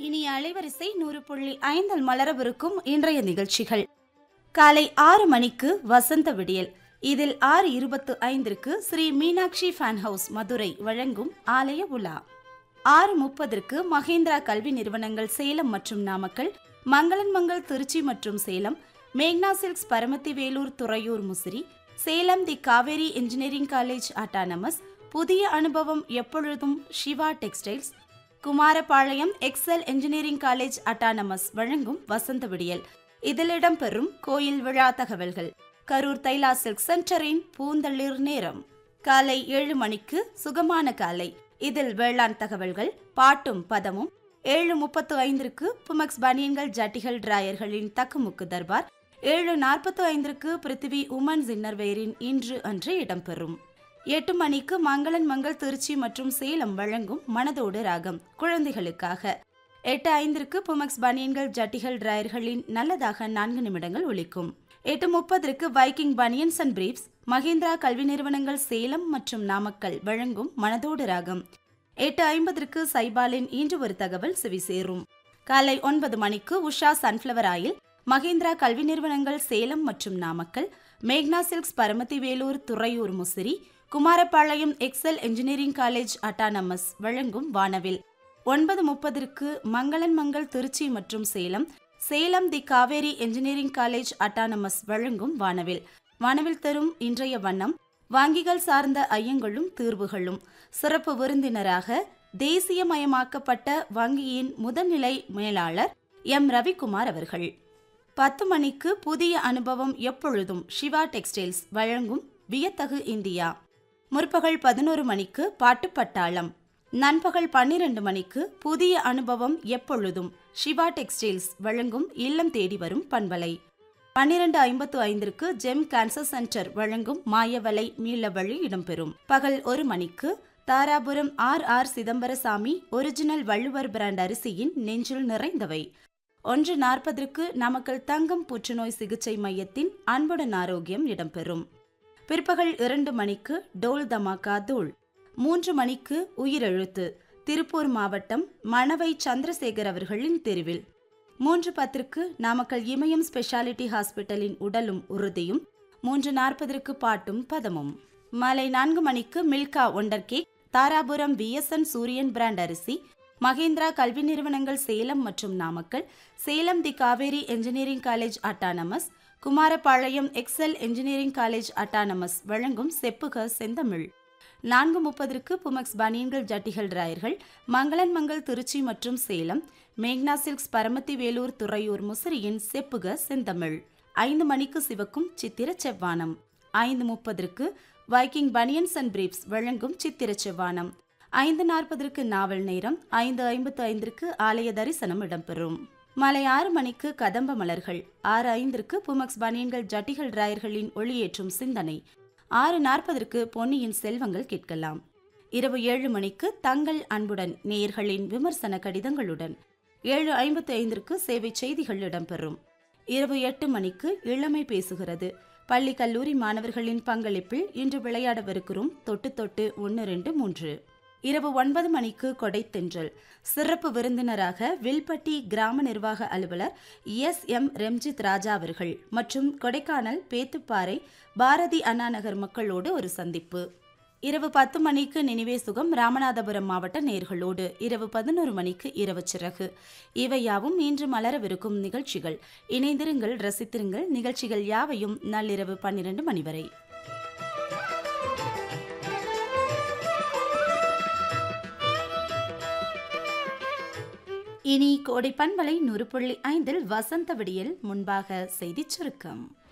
இனி அலைவரிசை நூறு புள்ளி ஐந்தில் மலரவிருக்கும் இன்றைய நிகழ்ச்சிகள் காலை ஆறு மணிக்கு வசந்த விடியல் இதில் ஆறு இருபத்து ஐந்திற்கு ஸ்ரீ மீனாட்சி ஃபேன் ஹவுஸ் மதுரை வழங்கும் ஆலய உலா ஆறு முப்பதற்கு மகேந்திரா கல்வி நிறுவனங்கள் சேலம் மற்றும் நாமக்கல் மங்களன் மங்கள் திருச்சி மற்றும் சேலம் மேக்னா silks Paramathi Velur Thuraiyur Musiri Salem the Kaveri engineering college autonomous புதிய அனுபவம் எப்பொழுதும் Siva textiles Kumarapalayam Excel engineering college autonomous வழங்கும் வசந்த விடியல் இதில் இடம்பெறும் கோயில் விழா தகவல்கள் கரூர் தைலா சில்க் சென்டரின் பூந்தளிர் நேரம் காலை ஏழு மணிக்கு சுகமான காலை இதில் வேளாண் தகவல்கள் பாட்டும் பதமும் ஏழு முப்பத்து ஐந்திற்கு புமக்ஸ் பனியன்கள் ஜட்டிகள் டிராயர்களின் தக்குமுக்கு தர்பார் ஏழு நாற்பத்து ஐந்திற்கு பிருத்திவி உமன்ஸ் இன்னர்வேரின் இன்று அன்று இடம்பெறும் எட்டு மணிக்கு மங்களன் மங்கள் திருச்சி மற்றும் சேலம் வழங்கும் மனதோடு ராகம் குழந்தைகளுக்காக எட்டு ஐந்திற்கு புமக்ஸ் பனியன்கள் ஜட்டிகள் டிராயர்களின் நல்லதாக நான்கு நிமிடங்கள் ஒலிக்கும் எட்டு முப்பதற்கு Viking banians and briefs Mahendra கல்வி நிறுவனங்கள் சேலம் மற்றும் நாமக்கல் வழங்கும் மனதோடு ராகம் எட்டு ஐம்பதற்கு சைபாலின் இன்று ஒரு தகவல் செவி சேரும் காலை ஒன்பது மணிக்கு உஷா சன்ஃப்ளவர் ஆயில் மகேந்திரா கல்வி நிறுவனங்கள் சேலம் மற்றும் நாமக்கல் மேக்னா silks Paramathi Velur Thuraiyur Musiri Kumarapalayam Excel engineering college autonomous வழங்கும் வானவில் ஒன்பது முப்பதற்கு மங்களன் மங்கள் திருச்சி மற்றும் Salem Salem the Kaveri engineering college autonomous வழங்கும் வானவில் வானவில் தரும் இன்றைய வண்ணம் வங்கிகள் சார்ந்த ஐயங்களும் தீர்வுகளும் சிறப்பு விருந்தினராக தேசியமயமாக்கப்பட்ட வங்கியின் முதல்நிலை மேலாளர் எம் ரவிக்குமார் அவர்கள் பத்து மணிக்கு புதிய அனுபவம் எப்பொழுதும் சிவா டெக்ஸ்டைல்ஸ் வழங்கும் வியத்தகு இந்தியா முற்பகல் பதினோரு மணிக்கு பாட்டு பட்டாளம் நண்பகல் பன்னிரண்டு மணிக்கு புதிய அனுபவம் எப்பொழுதும் சிவா டெக்ஸ்டைல்ஸ் வழங்கும் இல்லம் தேடி வரும் பண்பலை பன்னிரண்டு ஐம்பத்து ஐந்திற்கு ஜெம் கேன்சர் சென்டர் வழங்கும் மாயவலை மீளவழி இடம்பெறும் பகல் ஒரு மணிக்கு Dharapuram R R Chidambarasamy original Valluvar brand அரிசியின் நெஞ்சில் நிறைந்தவை ஒன்று நாற்பதற்கு நமக்கள் தங்கம் புற்றுநோய் சிகிச்சை மையத்தின் அன்புடன் ஆரோக்கியம் இடம்பெறும் பிற்பகல் இரண்டு மணிக்கு டோல் தமாகா தூள் மூன்று மணிக்கு உயிரெழுத்து திருப்பூர் மாவட்டம் மணவை சந்திரசேகர் அவர்களின் தெருவில் மூன்று பத்திற்கு நாமக்கல் இமயம் ஸ்பெஷாலிட்டி ஹாஸ்பிட்டலின் உடலும் உறுதியும் மூன்று நாற்பதற்கு பாட்டும் பதமும் மாலை நான்கு மணிக்கு Milka wonder cake Dharapuram VSN Suriyan brand அரிசி மகேந்திரா கல்வி நிறுவனங்கள் சேலம் மற்றும் Namakkal Salem the Kaveri engineering college autonomous Kumarapalayam Excel engineering college autonomous வழங்கும் செப்புக செந்தமிழ் நான்கு முப்பதற்கு புமக்ஸ் பனியன்கள் ஜட்டிகள் டிராயர்கள் மங்களன் மங்கள் திருச்சி மற்றும் சேலம் மேக்னா சில்க்ஸ் பரமத்தி வேலூர் துறையூர் முசிறியின் செப்புக செந்தமிழ் ஐந்து மணிக்கு சிவக்கும் சித்திர செவ்வானம் ஐந்து முப்பதற்கு வைக்கிங் பனியன்ஸ் அண்ட் பிரீப்ஸ் வழங்கும் சித்திர செவ்வானம் ஐந்து நாற்பதற்கு நாவல் நேரம் ஐந்து ஐம்பத்து ஐந்திற்கு ஆலய தரிசனம் இடம்பெறும் மாலை ஆறு மணிக்கு கதம்ப மலர்கள் ஆறு ஐந்திற்கு புமக்ஸ் பனியன்கள் ஜட்டிகள் டிராயர்களின் ஒளியேற்றும் சிந்தனை ஆறு நாற்பதற்கு பொன்னியின் செல்வங்கள் கேட்கலாம் இரவு ஏழு மணிக்கு தங்கள் அன்புடன் நேயர்களின் விமர்சன கடிதங்களுடன் ஏழு ஐம்பத்தி ஐந்திற்கு சேவை செய்திகள் இடம்பெறும் இரவு எட்டு மணிக்கு இளமை பேசுகிறது பள்ளி கல்லூரி மாணவர்களின் பங்களிப்பில் இன்று விளையாடவிருக்கிறோம் தொட்டு தொட்டு ஒன்று ரெண்டு மூன்று இரவு ஒன்பது மணிக்கு கொடைத்தென்றல் சிறப்பு விருந்தினராக வில்பட்டி கிராம நிர்வாக அலுவலர் எஸ் எம் ரெம்ஜித் ராஜா அவர்கள் மற்றும் கொடைக்கானல் பேத்துப்பாறை பாரதி அண்ணா நகர் மக்களோடு ஒரு சந்திப்பு இரவு பத்து மணிக்கு நினைவே சுகம் ராமநாதபுரம் மாவட்ட நேர்களோடு இரவு பதினோரு மணிக்கு இரவு சிறகு இவையாவும் இன்று மலரவிருக்கும் நிகழ்ச்சிகள் இணைந்திருங்கள் ரசித்திருங்கள் நிகழ்ச்சிகள் யாவையும் நள்ளிரவு பன்னிரண்டு மணி வரை இனி கோடை பண்பலை நூறு புள்ளி ஐந்தில் வசந்த விடியல் முன்பாக செய்திச் சுருக்கம்